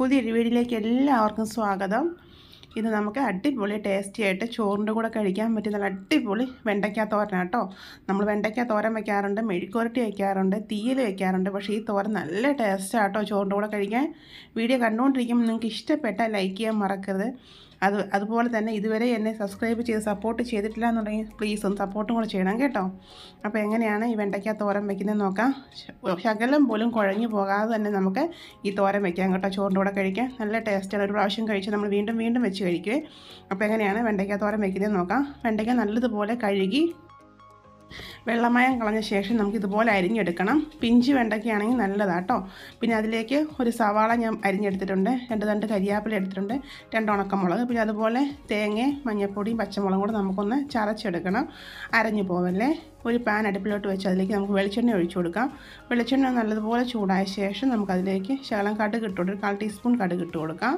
പുതിയൊരു വീഡിയോയിലേക്ക് എല്ലാവർക്കും സ്വാഗതം ഇത് നമുക്ക് അടിപൊളി ടേസ്റ്റി ആയിട്ട് ചോറിൻ്റെ കൂടെ കഴിക്കാൻ പറ്റിയ നല്ല അടിപൊളി വെണ്ടയ്ക്ക തോരൻ കേട്ടോ നമ്മൾ വെണ്ടയ്ക്ക തോരൻ വെക്കാറുണ്ട് മെഴുക്കുരട്ടി വെക്കാറുണ്ട് തീയൽ വെക്കാറുണ്ട് പക്ഷേ ഈ തോരൻ നല്ല ടേസ്റ്റാണ് കേട്ടോ ചോറിൻ്റെ കൂടെ കഴിക്കാൻ വീഡിയോ കണ്ടുകൊണ്ടിരിക്കുമ്പോൾ നിങ്ങൾക്ക് ഇഷ്ടപ്പെട്ടാൽ ലൈക്ക് ചെയ്യാൻ മറക്കരുത് അത് അതുപോലെ തന്നെ ഇതുവരെ എന്നെ സബ്സ്ക്രൈബ് ചെയ്ത് സപ്പോർട്ട് ചെയ്തിട്ടില്ല എന്നുണ്ടെങ്കിൽ പ്ലീസ് ഒന്ന് സപ്പോർട്ടും കൂടെ ചെയ്യണം കേട്ടോ അപ്പോൾ എങ്ങനെയാണ് ഈ വെണ്ടയ്ക്ക തോരൻ വെക്കുന്നത് നോക്കാം ശ- ശകലം പോലും കുഴഞ്ഞു പോകാതെ തന്നെ നമുക്ക് ഈ തോരൻ വെക്കാം കേട്ടോ ചോറിൻ്റെ കൂടെ കഴിക്കാൻ നല്ല ടേസ്റ്റാണ് ഒരു പ്രാവശ്യം കഴിച്ച് നമ്മൾ വീണ്ടും വീണ്ടും വെച്ച് കഴിക്കുവേ അപ്പോൾ എങ്ങനെയാണ് വെണ്ടയ്ക്ക തോരൻ വെക്കുന്നത് നോക്കാം വെണ്ടയ്ക്ക നല്ലതുപോലെ കഴുകി വെള്ളമയം കളഞ്ഞ ശേഷം നമുക്ക് ഇതുപോലെ അരിഞ്ഞെടുക്കണം പിഞ്ച് വെണ്ടയ്ക്കയാണെങ്കിൽ നല്ലതാട്ടോ പിന്നെ അതിലേക്ക് ഒരു സവാള ഞാൻ അരിഞ്ഞെടുത്തിട്ടുണ്ട് രണ്ട് രണ്ട് കരിയാപ്പില എടുത്തിട്ടുണ്ട് രണ്ട് ഉണക്കമുളക് പിന്നെ അതുപോലെ തേങ്ങ മഞ്ഞൾപ്പൊടിയും പച്ചമുളകും കൂടെ നമുക്കൊന്ന് ചതച്ചെടുക്കണം അരഞ്ഞു പോവല്ലേ ഒരു പാൻ അടുപ്പിലോട്ട് വെച്ച് അതിലേക്ക് നമുക്ക് വെളിച്ചെണ്ണ ഒഴിച്ചു കൊടുക്കാം വെളിച്ചെണ്ണ നല്ലതുപോലെ ചൂടായ ശേഷം നമുക്കതിലേക്ക് ശകലം കടുക് ഇട്ട് കൊടുക്കാം ഒരു കാൽ ടീസ്പൂൺ കടുക് ഇട്ട് കൊടുക്കാം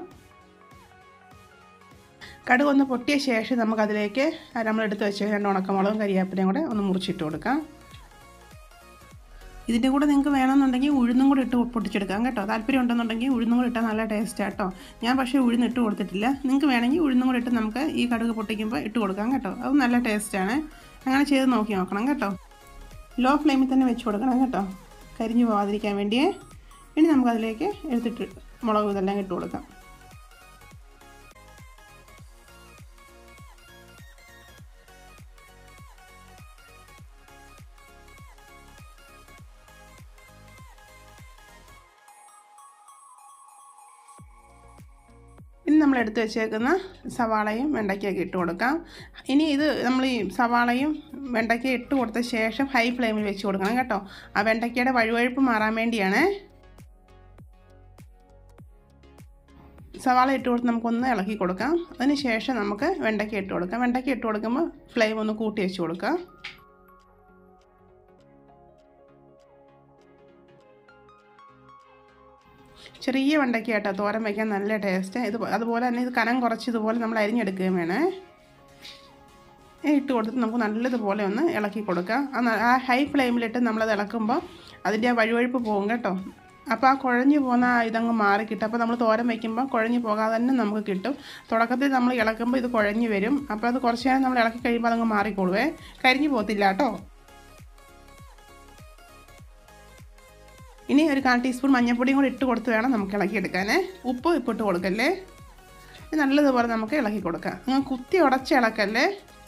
കടുക് ഒന്ന് പൊട്ടിയ ശേഷം നമുക്കതിലേക്ക് നമ്മളെടുത്ത് വെച്ച രണ്ട് ഉണക്കമുളകും കരിയാപ്പിലയും കൂടെ ഒന്ന് മുറിച്ചിട്ട് കൊടുക്കാം ഇതിൻ്റെ കൂടെ നിങ്ങൾക്ക് വേണമെന്നുണ്ടെങ്കിൽ ഉഴുന്നും കൂടി ഇട്ട് പൊട്ടിച്ചെടുക്കാം കേട്ടോ താല്പര്യം ഉണ്ടെന്നുണ്ടെങ്കിൽ ഉഴുന്നും കൂടി ഇട്ടാൽ നല്ല ടേസ്റ്റ് കേട്ടോ ഞാൻ പക്ഷേ ഉഴുന്ന് ഇട്ട് കൊടുത്തിട്ടില്ല നിങ്ങൾക്ക് വേണമെങ്കിൽ ഉഴുന്നും കൂടി ഇട്ട് നമുക്ക് ഈ കടുക് പൊട്ടിക്കുമ്പോൾ ഇട്ട് കൊടുക്കാം കേട്ടോ അത് നല്ല ടേസ്റ്റാണ് അങ്ങനെ ചെയ്ത് നോക്കി നോക്കണം കേട്ടോ ലോ ഫ്ലെയിമിൽ തന്നെ വെച്ച് കൊടുക്കണം കേട്ടോ കരിഞ്ഞു പോകാതിരിക്കാൻ വേണ്ടിയേ ഇനി നമുക്കതിലേക്ക് എടുത്തിട്ട് മുളക് ഇതെല്ലാം ഇട്ട് കൊടുക്കാം ഇനി നമ്മൾ എടുത്ത് വെച്ചേക്കുന്ന സവാളയും വെണ്ടയ്ക്കൊക്കെ ഇട്ട് കൊടുക്കാം ഇനി ഇത് നമ്മൾ ഈ സവാളയും വെണ്ടയ്ക്ക ഇട്ട് കൊടുത്ത ശേഷം ഹൈ ഫ്ലെയിമിൽ വെച്ച് കൊടുക്കണം കേട്ടോ ആ വെണ്ടയ്ക്കയുടെ വഴുവഴുപ്പ് മാറാൻ വേണ്ടിയാണ് സവാള ഇട്ട് കൊടുത്ത് നമുക്കൊന്ന് ഇളക്കി കൊടുക്കാം അതിന് ശേഷം നമുക്ക് വെണ്ടയ്ക്ക ഇട്ട് കൊടുക്കാം വെണ്ടയ്ക്ക ഇട്ട് കൊടുക്കുമ്പോൾ ഫ്ലെയിം ഒന്ന് കൂട്ടി വെച്ച് കൊടുക്കാം ചെറിയ വെണ്ടയ്ക്ക കേട്ടോ തോരൻ വയ്ക്കാൻ നല്ല ടേസ്റ്റ് ഇത് അതുപോലെ തന്നെ ഇത് കനം കുറച്ച് ഇതുപോലെ നമ്മൾ അരിഞ്ഞെടുക്കുകയും വേണേ ഇട്ട് കൊടുത്തിട്ട് നമുക്ക് നല്ലതുപോലെ ഒന്ന് ഇളക്കി കൊടുക്കാം ആ ന- ആ ഹൈ ഫ്ലെയിമിലിട്ട് നമ്മളത് ഇളക്കുമ്പോൾ അതിൻ്റെ ആ വഴുവഴുപ്പ് പോകും കേട്ടോ അപ്പോൾ ആ കുഴഞ്ഞു പോകുന്ന ആ ഇതങ്ങ് മാറി കിട്ടും അപ്പോൾ നമ്മൾ തോരൻ വയ്ക്കുമ്പോൾ കുഴഞ്ഞു പോകാതെ തന്നെ നമുക്ക് കിട്ടും തുടക്കത്തിൽ നമ്മൾ ഇളക്കുമ്പോൾ ഇത് കുഴഞ്ഞു വരും അപ്പോൾ അത് കുറച്ച് നേരം നമ്മൾ ഇളക്കി കഴിയുമ്പോൾ അതങ്ങ് മാറിക്കോളുവേ കരിഞ്ഞു പോകത്തില്ല കേട്ടോ ഇനി ഒരു കാൽ ടീസ്പൂൺ മഞ്ഞൾപ്പൊടിയും കൂടി ഇട്ട് കൊടുത്ത് വേണം നമുക്ക് ഇളക്കിയെടുക്കാനേ ഉപ്പ് ഇപ്പം ഇട്ട് കൊടുക്കല്ലേ ഇത് നല്ലതുപോലെ നമുക്ക് ഇളക്കി കൊടുക്കാം നിങ്ങൾ കുത്തി ഉടച്ച് ഇളക്കല്ലേ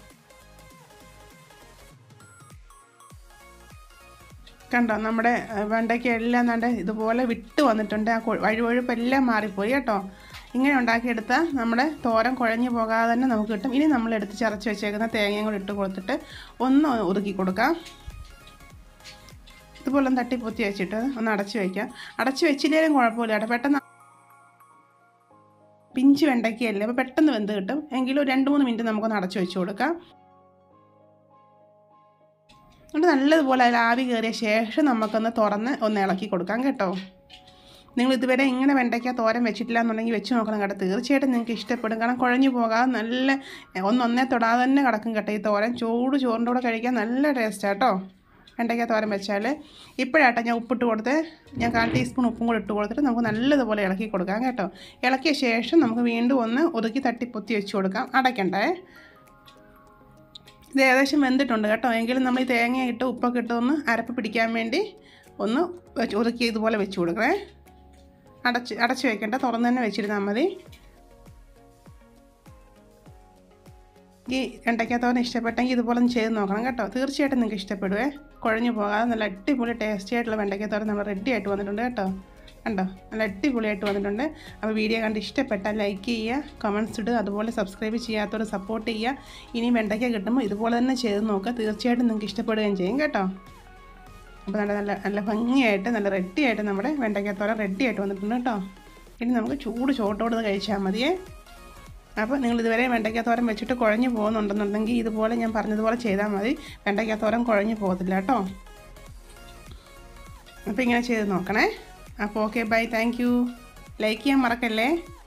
കണ്ടോ നമ്മുടെ അഹ്, വെണ്ടയ്ക്ക എല്ലാം നല്ല ഇതുപോലെ വിട്ട് വന്നിട്ടുണ്ട് ആ കൊ- വഴുവഴുപ്പെല്ലാം മാറിപ്പോയി കേട്ടോ ഇങ്ങനെ ഉണ്ടാക്കിയെടുത്താൽ നമ്മുടെ തോരൻ കുഴഞ്ഞു പോകാതെ തന്നെ നമുക്ക് കിട്ടും ഇനി നമ്മൾ എടുത്ത് ചതച്ച് വെച്ചേക്കുന്ന തേങ്ങയും കൂടി ഇട്ട് കൊടുത്തിട്ട് ഒന്ന് ഒതുക്കി കൊടുക്കാം ഇതുപോലെ ഒന്ന് തട്ടി പൊത്തി വെച്ചിട്ട് ഒന്ന് അടച്ചു വയ്ക്കാം അടച്ചു വെച്ചില്ലേലും കുഴപ്പമില്ല കേട്ടോ പെട്ടെന്ന് പിഞ്ച് വെണ്ടയ്ക്കയല്ലേ അപ്പോൾ പെട്ടെന്ന് വെന്ത് കിട്ടും എങ്കിലും ഒരു രണ്ട് മൂന്ന് മിനിറ്റ് നമുക്കൊന്ന് അടച്ചു വെച്ച് കൊടുക്കാം എന്നിട്ട് നല്ലതുപോലെ അതിൽ ആവി കയറിയ ശേഷം നമുക്കൊന്ന് തുറന്ന് ഒന്ന് ഇളക്കി കൊടുക്കാം കേട്ടോ നിങ്ങൾ ഇതുവരെ ഇങ്ങനെ വെണ്ടയ്ക്ക തോരൻ വെച്ചിട്ടില്ല എന്നുണ്ടെങ്കിൽ വെച്ച് നോക്കണം കേട്ടോ തീർച്ചയായിട്ടും നിങ്ങൾക്ക് ഇഷ്ടപ്പെടും കാരണം കുഴഞ്ഞു പോകാതെ നല്ല ഒന്നൊന്നേ തൊടാതെ തന്നെ കിടക്കും കേട്ടോ ഈ തോരൻ ചൂട് ചോറിൻ്റെ കൂടെ കഴിക്കാൻ നല്ല ടേസ്റ്റാണ് കേട്ടോ വെണ്ടയ്ക്ക തോരൻ വെച്ചാൽ ഇപ്പോഴാട്ടോ ഞാൻ ഉപ്പിട്ട് കൊടുത്ത് ഞാൻ കാൽ ടീസ്പൂൺ ഉപ്പും കൂടി ഇട്ട് കൊടുത്തിട്ട് നമുക്ക് നല്ലതുപോലെ ഇളക്കി കൊടുക്കാം കേട്ടോ ഇളക്കിയ ശേഷം നമുക്ക് വീണ്ടും ഒന്ന് ഒതുക്കി തട്ടി പൊത്തി വെച്ച് കൊടുക്കാം അടയ്ക്കണ്ടേ ഇത് ഏകദേശം വെന്തിട്ടുണ്ട് കേട്ടോ എങ്കിലും നമ്മൾ ഈ തേങ്ങ ഇട്ട് ഉപ്പൊക്കെ ഇട്ട് ഒന്ന് അരപ്പ് പിടിക്കാൻ വേണ്ടി ഒന്ന് വെച്ച് ഒതുക്കി ഇതുപോലെ വെച്ച് കൊടുക്കണേ അടച്ച് അടച്ച് വെക്കണ്ട തുറന്ന് തന്നെ വെച്ചിരുന്നാൽ മതി ഈ വെണ്ടയ്ക്കത്തോരൻ ഇഷ്ടപ്പെട്ടെങ്കിൽ ഇതുപോലെ ഒന്ന് ചെയ്ത് നോക്കണം കേട്ടോ തീർച്ചയായിട്ടും നിങ്ങൾക്ക് ഇഷ്ടപ്പെടുവേ കുഴഞ്ഞു പോകാതെ നല്ല അടിപൊളി ടേസ്റ്റി ആയിട്ടുള്ള വെണ്ടയ്ക്കത്തോരൻ നമ്മൾ റെഡി ആയിട്ട് വന്നിട്ടുണ്ട് കേട്ടോ കണ്ടോ നല്ല അടിപൊളിയായിട്ട് വന്നിട്ടുണ്ട് അപ്പോൾ വീഡിയോ കണ്ട് ഇഷ്ടപ്പെട്ടാൽ ലൈക്ക് ചെയ്യുക കമൻസ് ഇടുക അതുപോലെ സബ്സ്ക്രൈബ് ചെയ്യാത്തവർ സപ്പോർട്ട് ചെയ്യുക ഇനി വെണ്ടയ്ക്ക കിട്ടുമ്പോൾ ഇതുപോലെ തന്നെ ചെയ്ത് നോക്കുക തീർച്ചയായിട്ടും നിങ്ങൾക്ക് ഇഷ്ടപ്പെടുകയും ചെയ്യും കേട്ടോ അപ്പോൾ നല്ല നല്ല നല്ല ഭംഗിയായിട്ട് നല്ല റെഡി ആയിട്ട് നമ്മുടെ വെണ്ടയ്ക്കത്തോരൻ റെഡി ആയിട്ട് വന്നിട്ടുണ്ട് കേട്ടോ ഇനി നമുക്ക് ചൂട് ചോട്ടോട് ഇത് കഴിച്ചാൽ മതിയേ അപ്പോൾ നിങ്ങൾ ഇതുവരെ വെണ്ടയ്ക്കത്തോരൻ വെച്ചിട്ട് കുഴഞ്ഞു പോകുന്നുണ്ടെന്നുണ്ടെങ്കിൽ ഇതുപോലെ ഞാൻ പറഞ്ഞതുപോലെ ചെയ്താൽ മതി വെണ്ടയ്ക്കത്തോരൻ കുഴഞ്ഞു പോകത്തില്ല കേട്ടോ അപ്പോൾ ഇങ്ങനെ ചെയ്ത് നോക്കണേ അപ്പോൾ okay bye thank you like ചെയ്യാൻ മറക്കല്ലേ